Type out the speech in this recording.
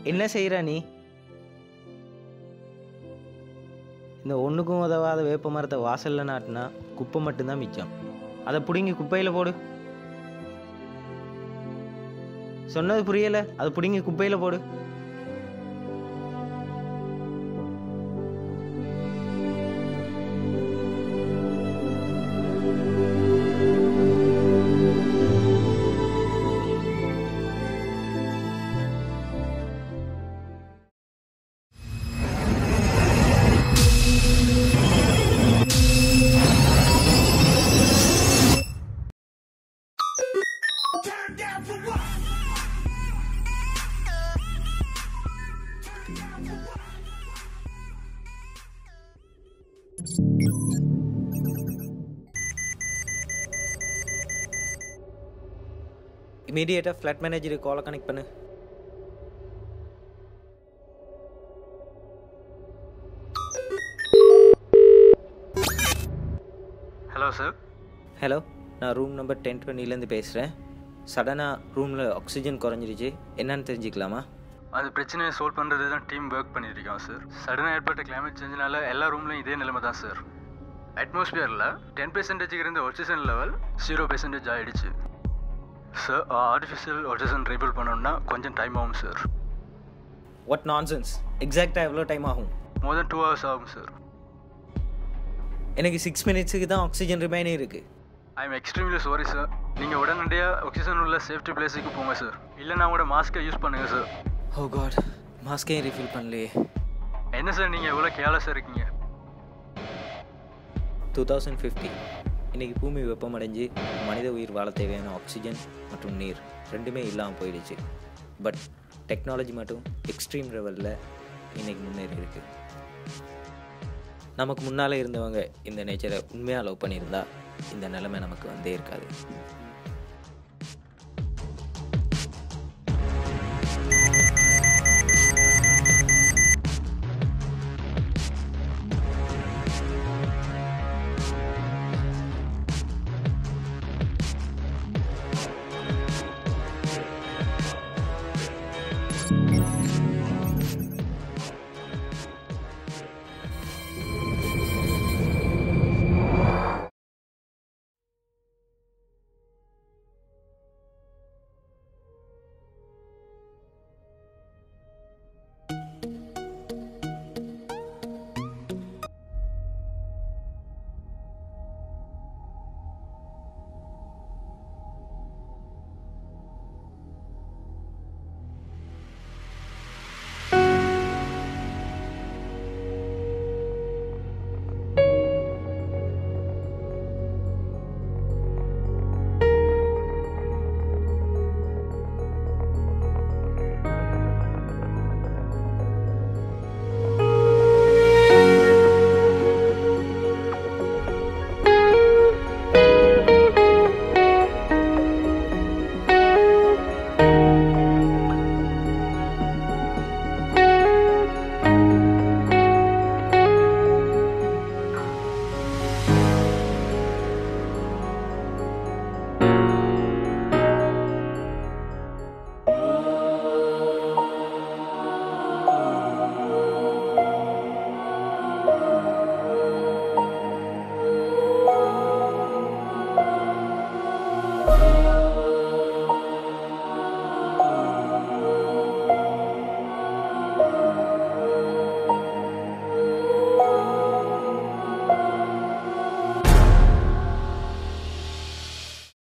என்ன செய்கிற நீ இந்த ஒன்றுக்கும் உதவாத வேப்ப மரத்தை வாசலில் நாட்டினா குப்பை மட்டும்தான் மிச்சம் அதை பிடுங்கி குப்பையில் போடு சொன்னது புரியலை அதை பிடுங்கி குப்பையில் போடு இமீடியட்டாக ஃப்ளாட் மேனேஜருக்கு காலை கனெக்ட் பண்ணு ஹலோ சார் ஹலோ நான் ரூம் நம்பர் டென் டுவெண்ட்டிலேருந்து பேசுகிறேன் சடனாக ரூமில் ஆக்சிஜன் குறைஞ்சிருச்சு என்னன்னு தெரிஞ்சுக்கலாமா அந்த பிரச்சனையை சால்வ் பண்ணுறது தான் டீம் ஒர்க் பண்ணிட்டு இருக்கோம் சார் சடனாக ஏற்பட்ட கிளைமேட் சேஞ்சினால எல்லா ரூம்லையும் இதே நிலைமை தான் சார் அட்மாஸ்பியரில் டென் பெர்சன்டேஜுக்கு இருந்த ஆக்சிஜன் லெவல் ஜீரோ பெர்சன்டேஜ் ஆகிடுச்சு சார் ஆர்டிஃபிஷியல் ஆக்சிஜன் ரிபில் பண்ணணும்னா கொஞ்சம் டைம் ஆகும் சார் வாட் நான்சென்ஸ் எக்ஸாக்டாக எவ்வளோ டைம் ஆகும் மோர் தென் டூ ஹவர்ஸ் ஆகும் சார் எனக்கு சிக்ஸ் மினிட்ஸுக்கு தான் ஆக்சிஜன் ரிமைனிங் இருக்குது I am extremely sorry sir நீங்கள் உடனடியாக ஆக்சிஜன் உள்ள சேஃப்டி பிளேஸுக்கு போங்க சார் இல்லைனா கூட மாஸ்க்கை யூஸ் பண்ணுங்கள் சார் ஓ காட் மாஸ்கையும் ரீஃபில் பண்ணலையே என்ன சார் நீங்கள் எவ்வளோ கேர்லெஸ்ஸாக இருக்கீங்க டூ தௌசண்ட் ஃபிஃப்டி இன்றைக்கி பூமி வெப்பமடைஞ்சு மனித உயிர் வாழ தேவையான ஆக்சிஜன் மற்றும் நீர் ரெண்டுமே இல்லாமல் போயிடுச்சு பட் டெக்னாலஜி மட்டும் எக்ஸ்ட்ரீம் லெவலில் இன்றைக்கி முன்னேறி இருக்கு நமக்கு முன்னால் இருந்தவங்க இந்த நேச்சரை உண்மையாக லவ் பண்ணியிருந்தா இந்த நிலைமை நமக்கு வந்தே இருக்காது